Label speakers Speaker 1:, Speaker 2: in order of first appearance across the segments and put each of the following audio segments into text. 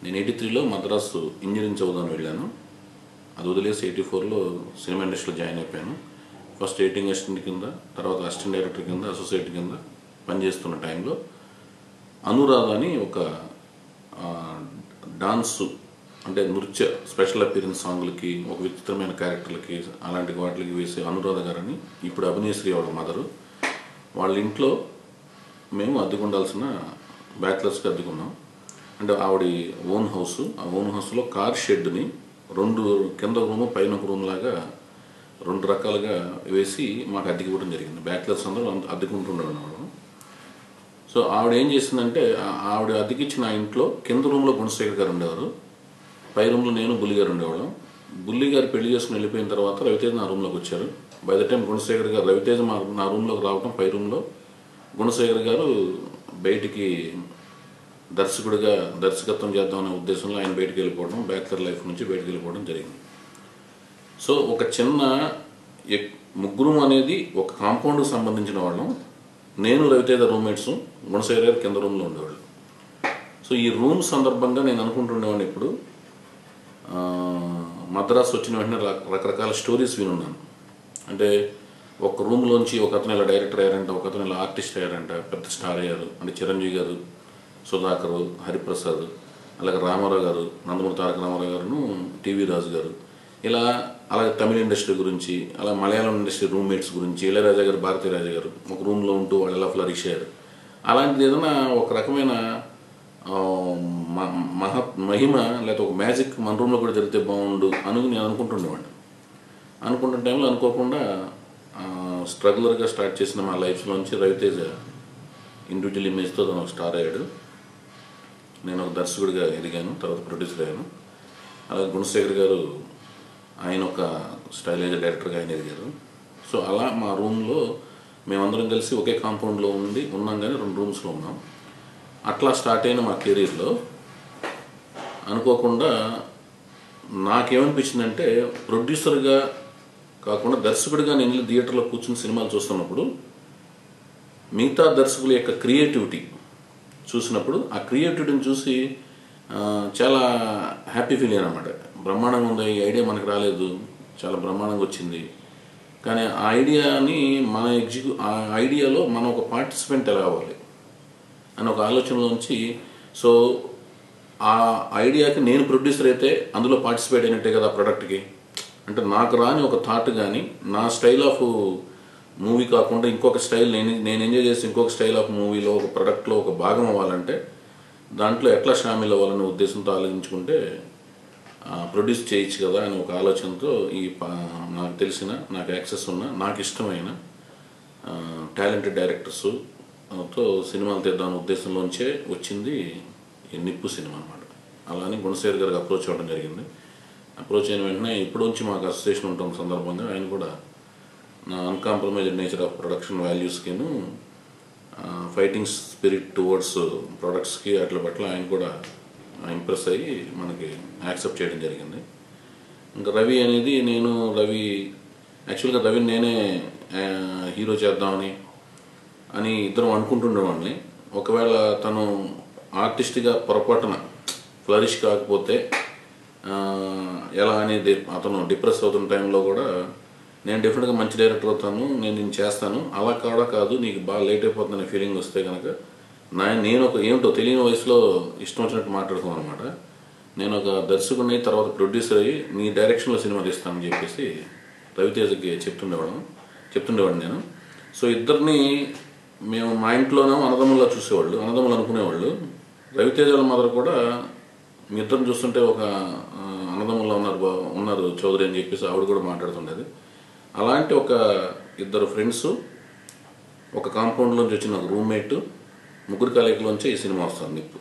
Speaker 1: నేను ఎయిటీ త్రీలో మద్రాసు ఇంజనీరింగ్ చదువుదాని వెళ్ళాను అది వదిలేసి ఎయిటీ ఫోర్లో సినిమా ఇండస్ట్రీలో జాయిన్ అయిపోయాను ఫస్ట్ ఎయిటింగ్ అసిస్టెంట్ కింద తర్వాత అసిస్టెంట్ డైరెక్టర్ కింద అసోసియేట్ కింద పనిచేస్తున్న టైంలో అనురాధ అని ఒక ఆ, డాన్సు అంటే నృత్య స్పెషల్ అపీరెన్స్ సాంగ్లకి ఒక విచిత్రమైన క్యారెక్టర్లకి అలాంటి వాటికి వేసే అనురాధ గారని ఇప్పుడు అభినయశ్రీ వాళ్ళ మదరు వాళ్ళ ఇంట్లో మేము అద్దెకుండాల్సిన బ్యాచిలర్స్కి అద్దెకున్నాం అంటే ఆవిడ ఓన్ హౌస్ ఆ ఓన్ హౌస్లో కార్ షెడ్ని రెండు కింద రూము పైన ఒక రూమ్ లాగా రెండు రకాలుగా వేసి మాకు అద్దెకి ఇవ్వడం జరిగింది బ్యాచిలర్స్ అందరూ అంత- అద్దెకుంటుండేవాళ్ళం సో ఆవిడ ఏం చేసిందంటే ఆ- ఆవిడ అద్దెకిచ్చిన ఆ ఇంట్లో కింద రూమ్లో గుణశేఖర్ గారు ఉండేవారు పై రూమ్లో నేను బుల్లి గారు ఉండేవాళ్ళం బుల్లి గారు పెళ్లి చేసుకుని వెళ్ళిపోయిన తర్వాత రవితేజ్ నా రూమ్లోకి వచ్చారు బై ద టైం గుణశేఖర్ గారు రవితేజ్ మా నా రూమ్లోకి రావడం పై రూమ్లో గుణశేఖర్ గారు బయటికి దర్శకుడిగా దర్శకత్వం చేద్దామనే ఉద్దేశంలో ఆయన బయటికి వెళ్ళిపోవడం బ్యాక్లర్ లైఫ్ నుంచి బయటికి వెళ్ళిపోవడం జరిగింది సో ఒక చిన్న ఎక్- ముగ్గురు అనేది ఒక కాంపౌండ్కి సంబంధించిన వాళ్ళం నేను రవితేజ రూమ్మేట్స్ గుణశేఖర్ గారు కింద రూమ్లో ఉండేవాళ్ళు సో ఈ రూమ్ సందర్భంగా నేను అనుకుంటుండేవాడిని ఇప్పుడు ఆ, మద్రాసు వచ్చిన వెంటనే రక- రకరకాల స్టోరీస్ వినున్నాను అంటే ఒక రూమ్లోంచి ఒక అతను ఇలా డైరెక్టర్ అయ్యారంట ఒక అతను ఇలా ఆర్టిస్ట్ అయ్యారంట పెద్ద స్టార్ అయ్యారు అంటే చిరంజీవి గారు సుధాకర్ హరిప్రసాద్ అలాగే రామారావు గారు నందమూరి తారక రామారావు గారును టీవీ రాజు గారు ఇలా అలాగే తమిళ ఇండస్ట్రీ గురించి అలా మలయాళం ఇండస్ట్రీ రూమ్మేట్స్ గురించి ఇళయరాజా గారు భారతీ రాజా గారు ఒక రూమ్లో ఉంటూ వాళ్ళు ఎలా ఫ్లరిష్ అయ్యారు అలాంటిది ఏదైనా ఒక రకమైన ఆ, మ- మహ మహిమ లేకపోతే ఒక మ్యాజిక్ మన రూమ్లో కూడా జరిగితే బాగుండు అని నేను అనుకుంటుండేవాడిని అనుకుంటున్న టైంలో అనుకోకుండా స్ట్రగులర్గా స్టార్ట్ చేసిన మా లైఫ్లోంచి రవితేజ ఇండివిజువల్ ఇమేజ్తో తను ఒక స్టార్ అయ్యాడు నేను ఒక దర్శకుడిగా ఎదిగాను తర్వాత ప్రొడ్యూసర్ అయ్యాను అలాగే గుణశేఖర్ గారు ఆయన ఒక స్టైలైజ్ డైరెక్టర్గా ఆయన ఎదిగారు సో అలా మా రూమ్లో మేమందరం కలిసి ఒకే కాంపౌండ్లో ఉండి ఉన్నాం కానీ రెండు రూమ్స్లో ఉన్నాం అట్లా స్టార్ట్ అయిన మా కెరీర్లో అనుకోకుండా నాకేమనిపించిందంటే ప్రొడ్యూసర్గా కాకుండా దర్శకుడిగా నేను వెళ్ళి థియేటర్లో కూర్చుని సినిమాలు చూస్తున్నప్పుడు మిగతా దర్శకుల యొక్క క్రియేటివిటీ చూసినప్పుడు ఆ క్రియేటివిటీని చూసి ఆ, చాలా హ్యాపీ ఫీల్ అయ్యాను అనమాట బ్రహ్మాండంగా ఉంది ఈ ఐడియా మనకు రాలేదు చాలా బ్రహ్మాండంగా వచ్చింది కానీ ఆ ఐడియాని మన ఎగ్జిక్యూ ఆ ఐడియాలో మనం ఒక పార్టిసిపెంట్ ఎలా అవ్వాలి అని ఒక ఆలోచనలోంచి సో ఆ ఐడియాకి నేను ప్రొడ్యూసర్ అయితే అందులో పార్టిసిపేట్ అయినట్టే కదా ప్రొడక్ట్కి అంటే నాకు రాని ఒక థాట్ కానీ నా స్టైల్ ఆఫ్ మూవీ కాకుండా ఇంకొక స్టైల్ నేను నేను ఎంజాయ్ చేసి ఇంకొక స్టైల్ ఆఫ్ మూవీలో ఒక ప్రొడక్ట్లో ఒక భాగం అవ్వాలంటే దాంట్లో ఎట్లా షామిల్ అవ్వాలనే ఉద్దేశంతో ఆలోచించుకుంటే ప్రొడ్యూస్ చేయొచ్చు కదా అని ఒక ఆలోచనతో ఈ ప- నాకు తెలిసిన నాకు యాక్సెస్ ఉన్న నాకు ఇష్టమైన టాలెంటెడ్ డైరెక్టర్స్ తో సినిమాలు తీద్దామనే ఉద్దేశంలోంచే వచ్చింది ఈ నిప్పు సినిమా అనమాట అలానే గుణశేఖర్ గారికి అప్రోచ్ అవ్వడం జరిగింది అప్రోచ్ అయిన వెంటనే ఇప్పుడు నుంచి మాకు అసోసియేషన్ ఉంటున్న సందర్భంగా ఆయన కూడా నా అన్కాంప్రమైజ్డ్ నేచర్ ఆఫ్ ప్రొడక్షన్ వాల్యూస్కిను ఫైటింగ్ స్పిరిట్ టువర్డ్స్ ప్రొడక్ట్స్కి అట్ల పట్ల ఆయన కూడా ఇంప్రెస్ అయ్యి మనకి యాక్సెప్ట్ చేయడం జరిగింది ఇంకా రవి అనేది నేను రవి యాక్చువల్గా రవిని నేనే ఆ, హీరో చేద్దామని అని ఇద్దరం అనుకుంటుండేవాడిని ఒకవేళ తను ఆర్టిస్ట్గా పొరపాటున ఫ్లరిష్ కాకపోతే ఆ, ఎలా అనేది అతను డిప్రెస్ అవుతున్న టైంలో కూడా నేను డెఫినెట్గా మంచి డైరెక్టర్ అవుతాను నేను నేను చేస్తాను అలా కూడా కాదు నీకు బాగా లేట్ అయిపోతుందనే ఫీలింగ్ వస్తే కనుక నా నేను ఒక ఏమిటో తెలియని వయసులో ఇష్టం వచ్చినట్టు మాట్లాడుకోం అనమాట నేను ఒక దర్శకుడిని తర్వాత ప్రొడ్యూసర్ అయ్యి నీ డైరెక్షన్లో సినిమా తీస్తానని చెప్పేసి రవితేజకి చెప్తుండేవాడు చెప్తుండేవాడిని నేను సో ఇద్దరిని మేము మా ఇంట్లోనూ అన్నదమ్ములా చూసేవాళ్ళు అన్నదమ్ములు అనుకునేవాళ్ళు రవితేజ వాళ్ళ మదర్ కూడా మీ ఇద్దరిని చూస్తుంటే ఒక ఆ, అన్నదమ్ముల్లో ఉన్నారు బా ఉన్నారు చౌదరి అని చెప్పేసి ఆవిడ కూడా మాట్లాడుతుండేది అలాంటి ఒక ఇద్దరు ఫ్రెండ్స్ ఒక కాంపౌండ్లోంచి వచ్చిన ఒక రూమ్మేట్ ముగ్గురు కలయికలోంచి ఈ సినిమా వస్తుంది నిప్పు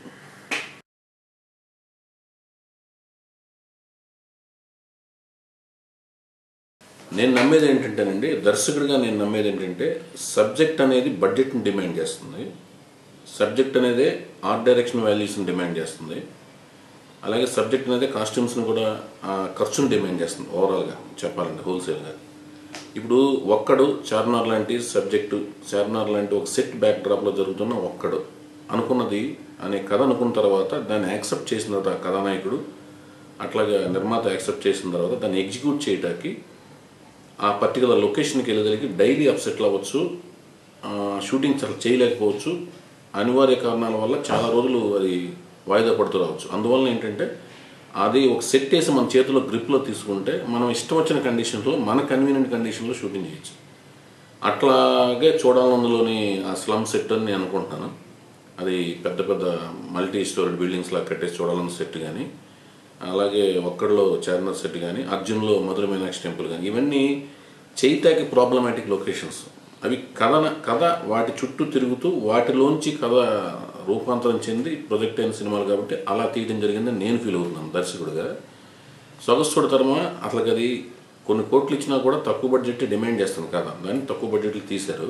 Speaker 1: నేను నమ్మేది ఏంటంటేనండి దర్శకుడిగా నేను నమ్మేది ఏంటంటే సబ్జెక్ట్ అనేది బడ్జెట్ని డిమాండ్ చేస్తుంది సబ్జెక్ట్ అనేది ఆర్ట్ డైరెక్షన్ వాల్యూస్ని డిమాండ్ చేస్తుంది అలాగే సబ్జెక్ట్ అనేది కాస్ట్యూమ్స్ని కూడా ఆ, ఖర్చును డిమాండ్ చేస్తుంది ఓవరాల్గా చెప్పాలంటే హోల్సేల్గా ఇప్పుడు ఒక్కడు చార్మినార్ లాంటి సబ్జెక్టు చార్మినార్ లాంటి ఒక సెట్ బ్యాక్ డ్రాప్లో జరుగుతున్న ఒక్కడు అనుకున్నది అనే కథ అనుకున్న తర్వాత దాన్ని యాక్సెప్ట్ చేసిన తర్వాత ఆ కథానాయకుడు అట్లాగే నిర్మాత యాక్సెప్ట్ చేసిన తర్వాత దాన్ని ఎగ్జిక్యూట్ చేయడానికి ఆ పర్టికులర్ లొకేషన్కి వెళ్ళేదానికి డైలీ అప్సెట్లు అవ్వచ్చు ఆ, షూటింగ్ చాలా చేయలేకపోవచ్చు అనివార్య కారణాల వల్ల చాలా రోజులు అది వాయిదా పడుతూ రావచ్చు అందువల్ల ఏంటంటే అది ఒక సెట్ వేసి మన చేతిలో గ్రిప్లో తీసుకుంటే మనం ఇష్టం వచ్చిన కండిషన్లో మన కన్వీనియంట్ కండిషన్లో షూటింగ్ చేయొచ్చు అట్లాగే చూడాలన్నలోని ఆ స్లమ్ సెట్ అని నేను అనుకుంటున్నాను అది పెద్ద పెద్ద మల్టీ స్టోరీ బిల్డింగ్స్ లా కట్టేసి చూడాలన్న సెట్ కానీ అలాగే ఒక్కడిలో చార్మినార్ సెట్ కానీ అర్జున్లో మధుర మీనాక్షి టెంపుల్ కానీ ఇవన్నీ చైతాకి ప్రాబ్లమాటిక్ లొకేషన్స్ అవి కథ కథ వాటి చుట్టూ తిరుగుతూ వాటిలోంచి కథ రూపాంతరం చెంది ప్రొజెక్ట్ అయిన సినిమాలు కాబట్టి అలా తీయడం జరిగిందని నేను ఫీల్ అవుతున్నాను దర్శకుడిగా సొగస్తుడు తరమ అసలు అది కొన్ని కోట్లు ఇచ్చినా కూడా తక్కువ బడ్జెట్ డిమాండ్ చేస్తుంది కదా దాన్ని తక్కువ బడ్జెట్లు తీశారు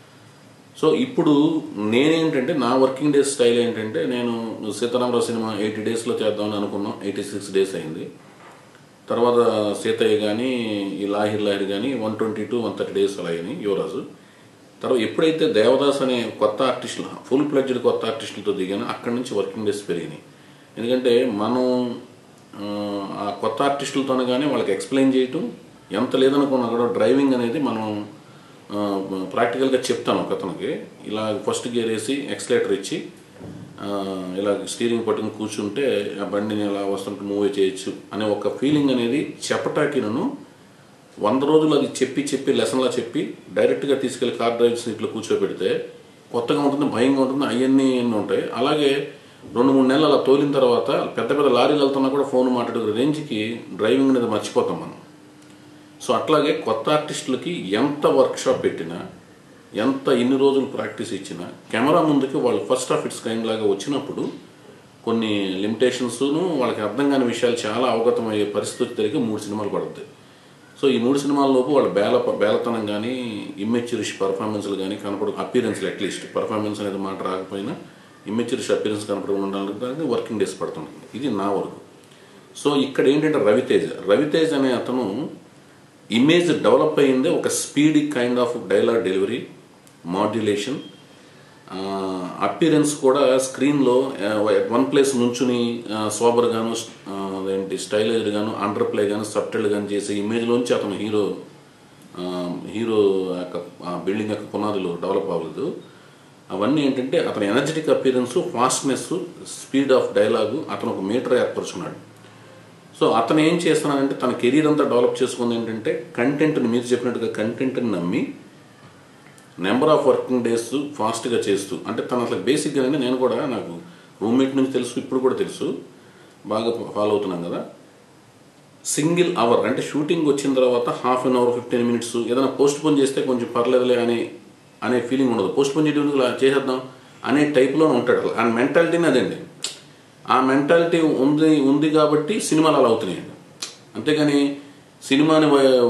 Speaker 1: సో ఇప్పుడు నేనేంటంటే నా వర్కింగ్ డేస్ స్టైల్ ఏంటంటే నేను సీతారామరావు సినిమా ఎయిటీ డేస్లో చేద్దామని అనుకున్నాం ఎయిటీ సిక్స్ డేస్ అయింది తర్వాత సీతయ్య కానీ ఈ లాహిర్ లాహిర్ కానీ one twenty two one thirty days అలా అయినాయి యువరాజు తర్వాత ఎప్పుడైతే దేవదాస్ అనే కొత్త ఆర్టిస్టులు ఫుల్ ప్లెడ్జ్డ్ కొత్త ఆర్టిస్టులతో దిగానో అక్కడి నుంచి వర్కింగ్ డేస్ పెరిగినాయి ఎందుకంటే మనం ఆ, ఆ కొత్త ఆర్టిస్టులతోనే కానీ వాళ్ళకి ఎక్స్ప్లెయిన్ చేయటం ఎంత లేదనుకున్నా కూడా డ్రైవింగ్ అనేది మనం ప్రాక్టికల్గా చెప్తాను ఒక అతనికి ఇలా ఫస్ట్ గేర్ వేసి ఎక్స్లేటర్ ఇచ్చి ఆ, ఇలా స్టీరింగ్ పట్టుకుని కూర్చుంటే ఆ బండిని ఇలా వస్తుంటే మూవ్ చేయొచ్చు అనే ఒక ఫీలింగ్ అనేది చెప్పటానికి నన్ను వంద రోజులు అది చెప్పి చెప్పి లెసన్లా చెప్పి డైరెక్ట్గా తీసుకెళ్లి కార్ డ్రైవ్ సీట్లో కూర్చోబెడితే కొత్తగా ఉంటుంది భయంగా ఉంటుంది అవన్నీ ఎన్ని ఉంటాయి అలాగే రెండు మూడు నెలలు అలా తోలిన తర్వాత పెద్ద పెద్ద లారీలు వెళ్తున్నా కూడా ఫోన్ మాట్లాడే రేంజ్కి డ్రైవింగ్ అనేది మర్చిపోతాం మనం సో అట్లాగే కొత్త ఆర్టిస్టులకి ఎంత వర్క్షాప్ పెట్టినా ఎంత ఇన్ని రోజులు ప్రాక్టీస్ ఇచ్చినా కెమెరా ముందుకి వాళ్ళు ఫస్ట్ ఆఫ్ ఇట్స్ కైండ్ లాగా వచ్చినప్పుడు కొన్ని లిమిటేషన్స్ను వాళ్ళకి అర్థం కాని విషయాలు చాలా అవగతమయ్యే పరిస్థితి తిరిగి మూడు సినిమాలు పడుతుంది సో ఈ మూడు సినిమాల లోపు వాళ్ళ బేల బేలతనం కానీ ఇమ్మెచ్యూరిష్ పర్ఫార్మెన్స్లు కానీ కనపడు అపీరెన్స్లు అట్లీస్ట్ పర్ఫార్మెన్స్ అనేది మాట రాకపోయినా ఇమ్మెచ్యూరిష్ అపీరెన్స్ కనపడకుండా ఉండడానికి వర్కింగ్ డేస్ పడుతుంది ఇది నా వరకు సో ఇక్కడ ఏంటంటే రవితేజ రవితేజ అనే అతను ఇమేజ్ డెవలప్ అయ్యిందే ఒక speedy kind of dialogue delivery modulation appearance కూడా స్క్రీన్లో వన్ ప్లేస్ నుంచుని సోబర్ గాను ఆ, అదేంటి స్టైలైజ్డ్ గాను అండర్ ప్లే గాను సబ్టైల్ గాను చేసే ఇమేజ్లోంచి అతను హీరో ఆ, హీరో యొక్క బిల్డింగ్ యొక్క పునాదులు డెవలప్ అవ్వలేదు అవన్నీ ఏంటంటే అతని energetic appearance fastness speed of dialogue అతను ఒక మీటర్ ఏర్పరుచుకున్నాడు సో అతను ఏం చేస్తున్నాడంటే తన కెరీర్ అంతా డెవలప్ చేసుకుంది ఏంటంటే కంటెంట్ని మీరు చెప్పినట్టుగా కంటెంట్ని నమ్మి నెంబర్ ఆఫ్ వర్కింగ్ డేస్ ఫాస్ట్గా చేస్తూ అంటే తను అసలు బేసిక్గా నేను కూడా నాకు రూమ్మేట్ నుంచి తెలుసు ఇప్పుడు కూడా తెలుసు బాగా ఫాలో అవుతున్నాం కదా సింగిల్ అవర్ అంటే షూటింగ్ వచ్చిన తర్వాత half an hour fifteen minutes ఏదైనా పోస్ట్ పోన్ చేస్తే కొంచెం పర్లేదులే అనే అనే ఫీలింగ్ ఉండదు పోస్ట్ పోన్ చేయడం ఇలా చేసేద్దాం అనే టైప్లో ఉంటాడు అసలు ఆ మెంటాలిటీని అదండి ఆ మెంటాలిటీ ఉంది ఉంది కాబట్టి సినిమాలు అలా అవుతున్నాయండి అంతేగాని సినిమాని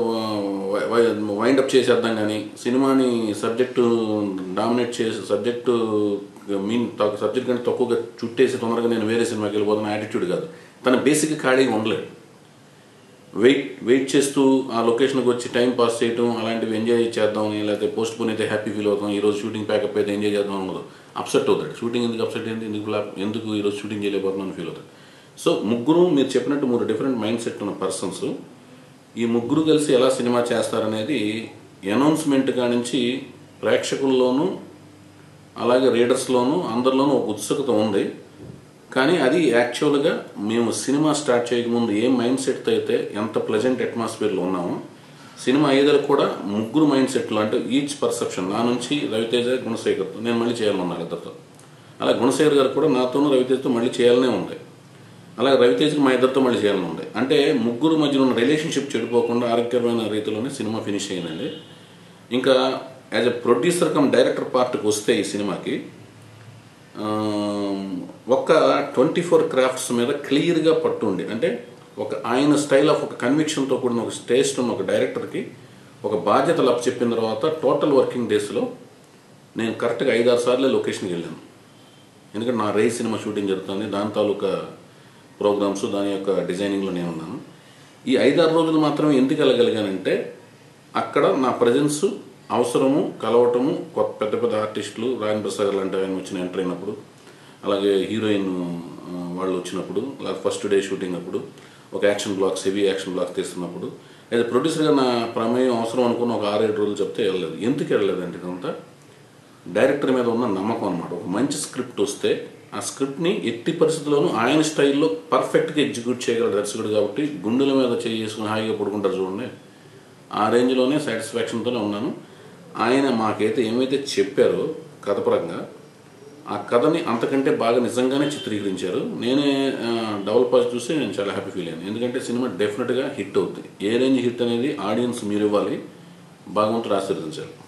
Speaker 1: వైండప్ చేసేద్దాం కానీ సినిమాని సబ్జెక్టు డామినేట్ చేసి సబ్జెక్టు మీన్ సబ్జెక్ట్ కంటే తక్కువగా చుట్టేసి తొందరగా నేను వేరే సినిమాకి వెళ్ళిపోతున్న యాటిట్యూడ్ కాదు తన బేసిక్ ఖాళీగా ఉండలేడు వెయిట్ వెయిట్ చేస్తూ ఆ లొకేషన్కి వచ్చి టైం పాస్ చేయడం అలాంటివి ఎంజాయ్ చేద్దాం లేకపోతే పోస్ట్ పోన్ అయితే హ్యాపీ ఫీల్ అవుతాం ఈరోజు షూటింగ్ ప్యాకప్ అయితే ఎంజాయ్ చేద్దాం ఉండదు అప్సెట్ అవుతాడు షూటింగ్ ఎందుకు అప్సెట్ అయింది ఎందుకు ఫ్లాప్ ఎందుకు ఈరోజు షూటింగ్ చేయలేకపోతున్నాను ఫీల్ అవుతాడు సో ముగ్గురు మీరు చెప్పినట్టు మూడు డిఫరెంట్ మైండ్ సెట్ ఉన్న పర్సన్స్ ఈ ముగ్గురు కలిసి ఎలా సినిమా చేస్తారనేది అనౌన్స్మెంట్ కానించి ప్రేక్షకుల్లోనూ అలాగే రీడర్స్లోనూ అందరిలోనూ ఒక ఉత్సుకత ఉంది కానీ అది యాక్చువల్గా మేము సినిమా స్టార్ట్ చేయకముందు ఏ మైండ్ సెట్తో అయితే ఎంత ప్లెజెంట్ అట్మాస్ఫియర్లో ఉన్నామో సినిమా ఐదర్ కూడా ముగ్గురు మైండ్ సెట్లు అంటే ఈచ్ పర్సెప్షన్ నా నుంచి రవితేజ గుణశేఖర్తో నేను మళ్ళీ చేయాలన్నా ఇద్దరితో అలా గుణశేఖర్ గారు కూడా నాతోనూ రవితేజతో మళ్ళీ చేయాలనే ఉంది అలాగే రవితేజకి మా ఇద్దరితో మళ్ళీ చేయాలని ఉంది అంటే ముగ్గురు మధ్యలో ఉన్న రిలేషన్షిప్ చెడిపోకుండా ఆరోగ్యకరమైన రీతిలోనే సినిమా ఫినిష్ అయిందండి ఇంకా as a producer cum director పార్ట్కి వస్తే ఈ సినిమాకి ఆ, ఒక ట్వంటీ ఫోర్ క్రాఫ్ట్స్ మీద క్లియర్గా పట్టు ఉండి అంటే ఒక ఆయన స్టైల్ ఆఫ్ ఒక కన్విక్షన్తో కూడిన ఒక టేస్ట్ ఉన్న ఒక డైరెక్టర్కి ఒక బాధ్యతలు అప్ చెప్పిన తర్వాత టోటల్ వర్కింగ్ డేస్లో నేను కరెక్ట్గా ఐదారు సార్లే లొకేషన్కి వెళ్ళాను ఎందుకంటే నా రేస్ సినిమా షూటింగ్ జరుగుతుంది దాని తాలూకా ప్రోగ్రామ్స్ దాని యొక్క డిజైనింగ్లో నేను ఉన్నాను ఈ ఐదారు రోజులు మాత్రమే ఎందుకు వెళ్ళగలిగానంటే అక్కడ నా ప్రజెన్స్ అవసరము కలవటము కొత్త పెద్ద పెద్ద ఆర్టిస్టులు రాయన్ ప్రసాద్ లాంటి ఆయన వచ్చిన ఎంటర్ అయినప్పుడు అలాగే హీరోయిన్ ఆ, వాళ్ళు వచ్చినప్పుడు అలాగే ఫస్ట్ డే షూటింగ్ అప్పుడు ఒక action blocks heavy action block తీస్తున్నప్పుడు అయితే ప్రొడ్యూసర్గా నా ప్రమేయం అవసరం అనుకున్న ఒక ఆరేడు రోజులు చెప్తే వెళ్ళలేదు ఎందుకు వెళ్ళలేదంటే ఇదంతా డైరెక్టర్ మీద ఉన్న నమ్మకం అనమాట ఒక మంచి స్క్రిప్ట్ వస్తే ఆ స్క్రిప్ట్ని ఎట్టి పరిస్థితుల్లోనూ ఆయన స్టైల్లో పర్ఫెక్ట్గా ఎగ్జిక్యూట్ చేయగల దర్శకుడు కాబట్టి గుండెల మీద చేసుకుని హాయిగా పడుకుంటారు చూడండి ఆ రేంజ్లోనే సాటిస్ఫాక్షన్తోనే ఉన్నాను ఆయన మాకైతే ఏమైతే చెప్పారో కథపరంగా ఆ కథని అంతకంటే బాగా నిజంగానే చిత్రీకరించారు నేనే డెవలప్ చూసి నేను చాలా హ్యాపీ ఫీల్ అయ్యాను ఎందుకంటే సినిమా డెఫినెట్గా హిట్ అవుతుంది ఏ రేంజ్ హిట్ అనేది ఆడియన్స్ మీరు ఇవ్వాలి భగవంతుడు ఆశీర్వదించారు